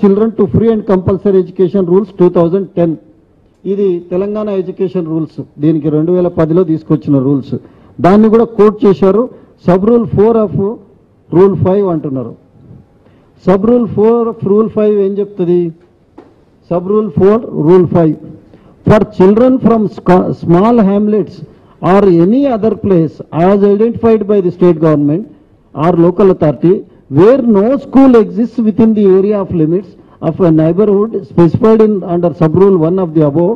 Children to free and compulsory education rules two thousand ten ఇది Telangana education rules దీనికి రెండు వేల పదిలో తీసుకొచ్చిన రూల్స్ దాన్ని కూడా కోట్ చేశారు sub rule four of rule five అంటున్నారు sub rule four rule five ఏం చెప్తుంది sub rule four rule five for children from small hamlets or any other place as identified by the state government or local authority where no school exist within the area of limits of a neighbourhood specified in under sub rule one of the above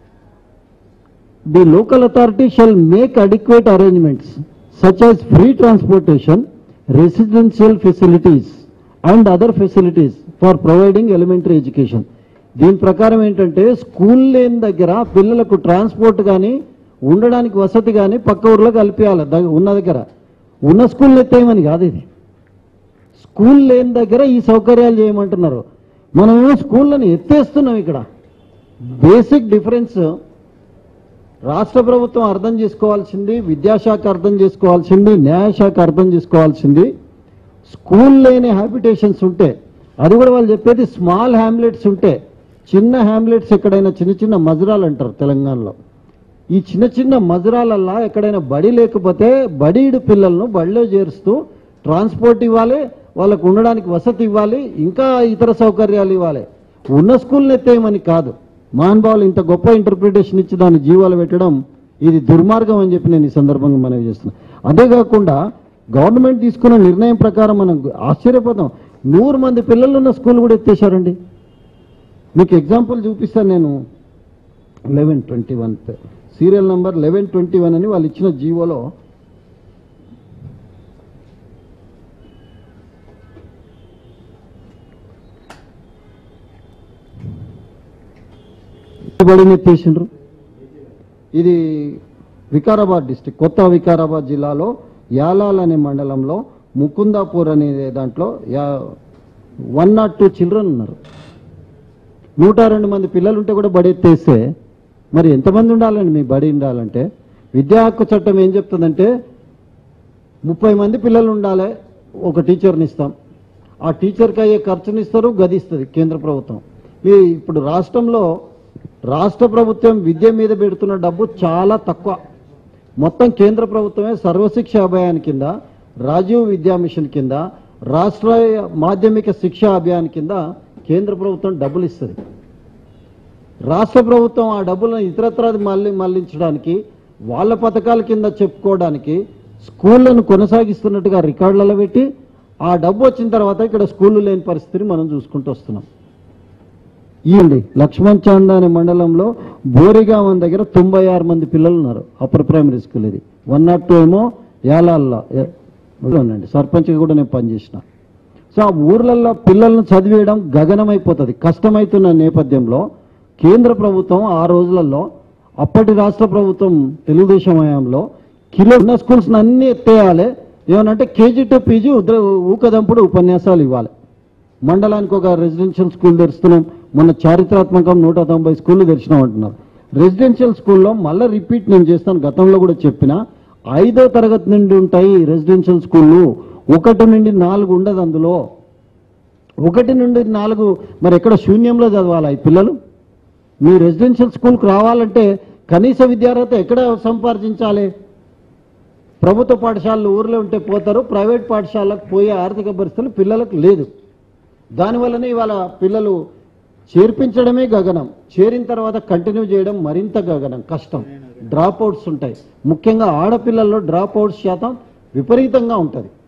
the local authority shall make adequate arrangements such as free transportation, residential facilities and other facilities for providing elementary education. దీని ప్రకారం ఏంటంటే school లేని దగ్గర పిల్లలకు transport కానీ ఉండడానికి వసతి కానీ పక్క ఊర్లో కల్పించాలి దగ్గ- ఉన్న దగ్గర ఉన్న స్కూల్ ఎత్తేయమని కాదు ఇది స్కూల్ లేని దగ్గర ఈ సౌకర్యాలు చేయమంటున్నారు మనమేమో స్కూళ్ళని ఎత్తేస్తున్నాం ఇక్కడ బేసిక్ డిఫరెన్స్ రాష్ట్ర ప్రభుత్వం అర్థం చేసుకోవాల్సింది విద్యాశాఖ అర్థం చేసుకోవాల్సింది న్యాయశాఖ అర్థం చేసుకోవాల్సింది స్కూల్ లేని హ్యాబిటేషన్స్ ఉంటే అది కూడా వాళ్ళు చెప్పేది స్మాల్ హ్యామ్లెట్స్ ఉంటే చిన్న హ్యామ్లెట్స్ ఎక్కడైనా చిన్న చిన్న మజరాలు అంటారు తెలంగాణలో ఈ చిన్న చిన్న మజరాలల్లా ఎక్కడైనా బడి లేకపోతే బడీడు పిల్లలను బడిలో చేరుస్తూ ట్రాన్స్పోర్ట్ ఇవ్వాలి వాళ్ళకు ఉండడానికి వసతి ఇవ్వాలి ఇంకా ఇతర సౌకర్యాలు ఇవ్వాలి ఉన్న స్కూల్ని ఎత్తేయమని కాదు మహానుభావులు ఇంత గొప్ప ఇంటర్ప్రిటేషన్ ఇచ్చి దాన్ని జీవాలు పెట్టడం ఇది దుర్మార్గం అని చెప్పి నేను ఈ సందర్భంగా మనవి చేస్తున్నాను అంతేకాకుండా గవర్నమెంట్ తీసుకున్న నిర్ణయం ప్రకారం మనం ఆశ్చర్యపోతాం నూరు మంది పిల్లలు ఉన్న స్కూల్ కూడా ఎత్తేసారండి మీకు ఎగ్జాంపుల్ చూపిస్తాను నేను eleven twenty one serial number eleven twenty one అని వాళ్ళు ఇచ్చిన జీవోలో బడిని ఎత్తేసిండ్రు ఇది వికారాబాద్ డిస్టిక్ కొత్త వికారాబాద్ జిల్లాలో యాలాల్ అనే మండలంలో ముకుందాపూర్ అనే దాంట్లో యా వన్ నాట్ టూ చిల్డ్రన్ ఉన్నారు నూట రెండు మంది పిల్లలు ఉంటే కూడా బడి ఎత్తేస్తే మరి ఎంతమంది ఉండాలండి మీ బడి ఉండాలంటే విద్యా హక్కు చట్టం ఏం చెప్తుందంటే ముప్పై మంది పిల్లలు ఉండాలి ఒక టీచర్ని ఇస్తాం ఆ టీచర్కి అయ్యే ఖర్చుని ఇస్తారు గది ఇస్తుంది కేంద్ర ప్రభుత్వం ఈ ఇప్పుడు రాష్ట్రంలో రాష్ట్ర ప్రభుత్వం విద్య మీద పెడుతున్న డబ్బు చాలా తక్కువ మొత్తం కేంద్ర ప్రభుత్వమే సర్వశిక్ష అభియాన్ కింద రాజీవ్ విద్యా మిషన్ కింద రాష్ట్ర మాధ్యమిక శిక్షా అభియాన్ కింద కేంద్ర ప్రభుత్వం డబ్బులు ఇస్తుంది రాష్ట్ర ప్రభుత్వం ఆ డబ్బులను ఇతరత్ర మళ్ళీ మళ్లించడానికి వాళ్ళ పథకాల కింద చెప్పుకోవడానికి స్కూళ్లను కొనసాగిస్తున్నట్టుగా రికార్డులలో పెట్టి ఆ డబ్బు వచ్చిన తర్వాత ఇక్కడ స్కూళ్ళు లేని పరిస్థితిని మనం చూసుకుంటూ వస్తున్నాం ఇవ్వండి లక్ష్మణ్ చాంద అనే మండలంలో బోరిగామన్ దగ్గర తొంభై ఆరు మంది పిల్లలు ఉన్నారు అప్పర్ ప్రైమరీ స్కూల్ ఇది వన్ నాట్ టూ ఏమో యాలాల్లో ఉండండి సర్పంచ్గా కూడా నేను పనిచేసిన సో ఆ ఊర్లలో పిల్లలను చదివేయడం గగనమైపోతుంది కష్టమవుతున్న నేపథ్యంలో కేంద్ర ప్రభుత్వం ఆ రోజులలో అప్పటి రాష్ట్ర ప్రభుత్వం తెలుగుదేశం హయాంలో కిలో ఉన్న స్కూల్స్ అన్ని ఎత్తేయాలి ఏమనంటే కేజీ టు పీజీ ఉద్ర ఊకదంపుడు ఉపన్యాసాలు ఇవ్వాలి మండలానికి ఒక రెసిడెన్షియల్ స్కూల్ తెరుస్తున్నాం మొన్న చారిత్రాత్మకం నూట తొంభై స్కూళ్ళు తెరిచినాం అంటున్నారు రెసిడెన్షియల్ స్కూల్లో మళ్ళీ రిపీట్ నేను చేస్తాను గతంలో కూడా చెప్పిన ఐదో తరగతి నుండి ఉంటాయి రెసిడెన్షియల్ స్కూళ్ళు ఒకటి నుండి నాలుగు ఉండదు అందులో ఒకటి నుండి నాలుగు మరి ఎక్కడ శూన్యంలో చదవాలి ఈ పిల్లలు మీ రెసిడెన్షియల్ స్కూల్కి రావాలంటే కనీస విద్యార్హత ఎక్కడ సంపార్జించాలి ప్రభుత్వ పాఠశాలలు ఊర్లో ఉంటే పోతారు ప్రైవేట్ పాఠశాలకు పోయే ఆర్థిక పరిస్థితులు పిల్లలకు లేదు దానివల్లనే ఇవాళ పిల్లలు చేర్పించడమే గగనం చేరిన తర్వాత కంటిన్యూ చేయడం మరింత గగనం కష్టం డ్రాప్ అవుట్స్ ఉంటాయి ముఖ్యంగా ఆడపిల్లల్లో డ్రాప్ అవుట్స్ శాతం విపరీతంగా ఉంటుంది